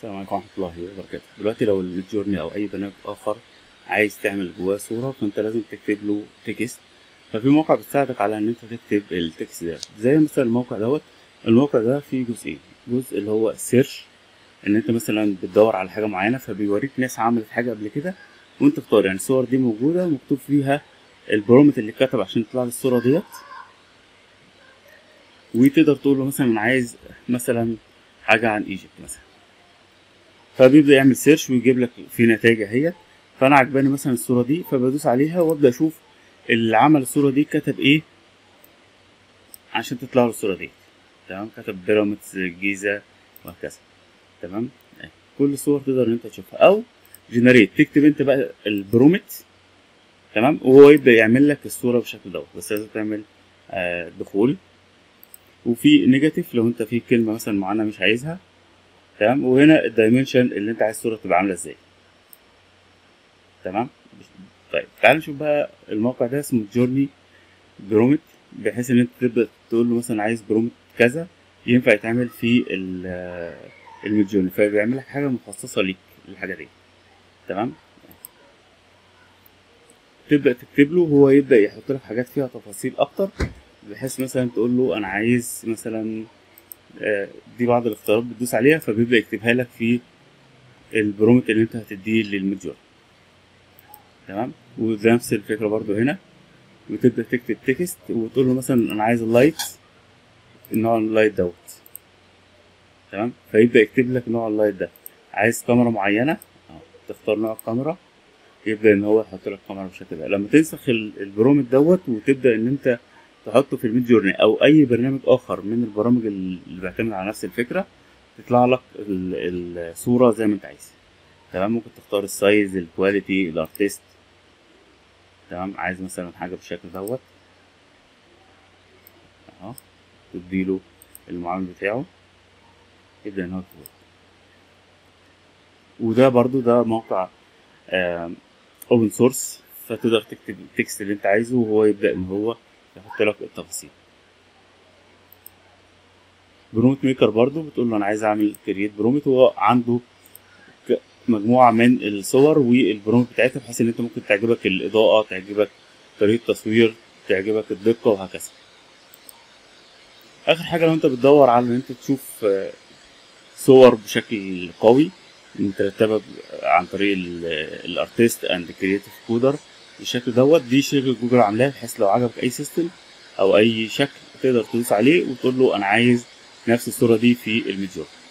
السلام عليكم ورحمة الله وبركاته دلوقتي لو الجورني أو أي برنامج آخر عايز تعمل جواه صورة فأنت لازم تكتب له تكست ففي موقع بتساعدك على إن أنت تكتب التكست ده زي مثلا الموقع دوت الموقع ده فيه جزئين جزء اللي هو سيرش إن أنت مثلا بتدور على حاجة معينة فبيوريك ناس عملت حاجة قبل كده وأنت تختار يعني الصور دي موجودة مكتوب فيها البرومت اللي اتكتب عشان تطلع لي الصورة ديت وتقدر تقول له مثلا أنا عايز مثلا حاجة عن ايجيبت مثلا فبيبدأ يعمل سيرش ويجيب لك في نتائج اهيت فانا عجباني مثلا الصورة دي فبدوس عليها وابدأ اشوف اللي عمل الصورة دي كتب ايه عشان تطلع له الصورة دي تمام كتب بيراميدز الجيزة وهكذا تمام أهي. كل الصور تقدر ان انت تشوفها او جنريت تكتب انت بقى البرومت تمام وهو يبدأ يعمل لك الصورة بالشكل دوت بس لازم تعمل آه دخول وفي نيجاتيف لو انت في كلمة مثلا معينة مش عايزها تمام وهنا الدايمنشن اللي انت عايز الصورة تبقى عاملة ازاي تمام طيب تعال نشوف بقى الموقع ده اسمه جورني برومت بحيث ان انت تبدأ تقول له مثلا عايز برومت كذا ينفع يتعمل في الميد جورني فبيعمل لك حاجة مخصصة ليك للحاجة دي تمام تبدأ تكتب له وهو يبدأ يحط لك حاجات فيها تفاصيل أكتر بحيث مثلا تقول له أنا عايز مثلا دي بعض الاختيارات بتدوس عليها فبيبدأ يكتبها لك في البرومت اللي انت هتديه للميدجور تمام ونفس الفكرة برضو هنا وتبدأ تكتب تكست وتقول له مثلا أنا عايز اللايت النوع اللايت دوت تمام فيبدأ يكتب لك نوع اللايت ده عايز كاميرا معينة تختار نوع الكاميرا يبدأ إن هو يحط لك كاميرا بالشكل ده لما تنسخ البرومت دوت وتبدأ إن أنت تحطه في الميد جورني او اي برنامج اخر من البرامج اللي بيعتمد على نفس الفكره تطلع لك الصوره زي ما انت عايز تمام ممكن تختار السايز الكواليتي الارتست تمام عايز مثلا حاجه بالشكل دوت اهو تديله المعامل بتاعه يبدا ان هو يكتب وده برضو ده موقع اوبن سورس فتقدر تكتب التكست اللي انت عايزه وهو يبدا ان هو يحط لك التفاصيل برومت ميكر برضو بتقول له انا عايز اعمل كرييت برومت هو عنده مجموعه من الصور والبرومت بتاعتها بحيث ان انت ممكن تعجبك الاضاءه تعجبك طريقه التصوير تعجبك الدقه وهكذا اخر حاجه لو انت بتدور على ان انت تشوف صور بشكل قوي مترتبه عن طريق الارتست اند كرييتيف كودر بالشكل دوت دي شركة جوجل عاملاها بحيث لو عجبك أي سيستم أو أي شكل تقدر تدوس عليه وتقول له أنا عايز نفس الصورة دي في الميدجور